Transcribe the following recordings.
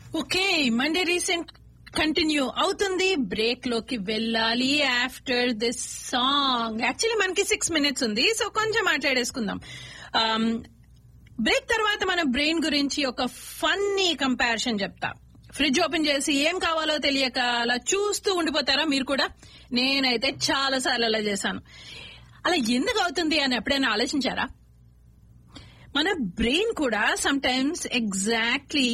Okay Monday recent continue అవుతుంది break లోకి వెళ్ళాలి ఆఫ్టర్ దిస్ సాంగ్ యాక్చువల్లీ మనకి సిక్స్ మినిట్స్ ఉంది సో కొంచెం మాట్లాడేసుకుందాం బ్రేక్ తర్వాత మన బ్రెయిన్ గురించి ఒక ఫన్నీ కంపారిజన్ చెప్తా ఫ్రిడ్జ్ ఓపెన్ చేసి ఏం కావాలో తెలియక అలా చూస్తూ ఉండిపోతారా మీరు కూడా నేనైతే చాలా సార్లు అలా చేశాను అలా ఎందుకు అవుతుంది అని ఎప్పుడైనా ఆలోచించారా మన బ్రెయిన్ కూడా సమ్ టైమ్స్ ఎగ్జాక్ట్లీ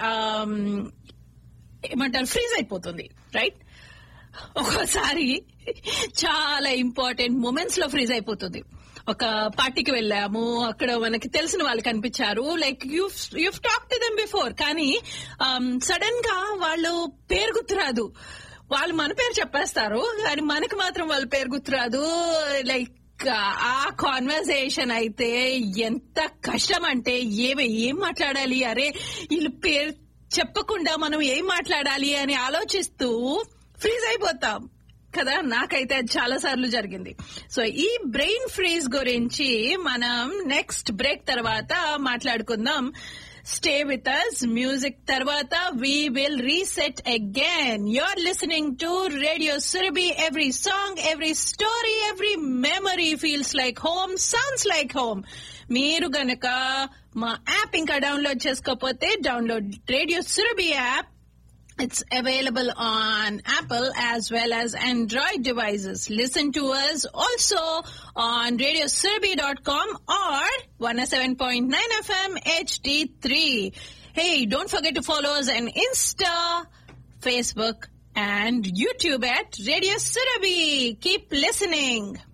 ఏమంటారు ఫ్రీజ్ అయిపోతుంది రైట్ ఒక్కోసారి చాలా ఇంపార్టెంట్ మూమెంట్స్ లో ఫ్రీజ్ అయిపోతుంది ఒక పార్టీకి వెళ్ళాము అక్కడ మనకి తెలిసిన వాళ్ళు కనిపించారు like you you talk to them before కానీ సడన్ గా వాళ్ళు పేరు గుర్తురాదు వాళ్ళు మన పేరు చెప్పేస్తారు కానీ మనకి మాత్రం వాళ్ళ పేరు గుర్తురాదు లైక్ ఆ కాన్వర్సేషన్ అయితే ఎంత కష్టం అంటే ఏమి ఏం మాట్లాడాలి అరే వీళ్ళు పేరు చెప్పకుండా మనం ఏం మాట్లాడాలి అని ఆలోచిస్తూ ఫ్రీజ్ అయిపోతాం కదా నాకైతే అది చాలా సార్లు జరిగింది సో ఈ బ్రెయిన్ ఫ్రీజ్ గురించి మనం నెక్స్ట్ బ్రేక్ తర్వాత మాట్లాడుకుందాం స్టే విత్ అస్ మ్యూజిక్ తర్వాత we will reset again you're listening to radio Surabhi every song every story every memory feels like home sounds like home మీరు గనక మా యాప్ ఇంకా డౌన్లోడ్ చేసుకోకపోతే download radio Surabhi app It's available on Apple as well as Android devices. Listen to us also on radiosurabhi.com or 107.9 FM HD3. Hey, don't forget to follow us on Insta, Facebook, and YouTube at Radio Surabhi. Keep listening.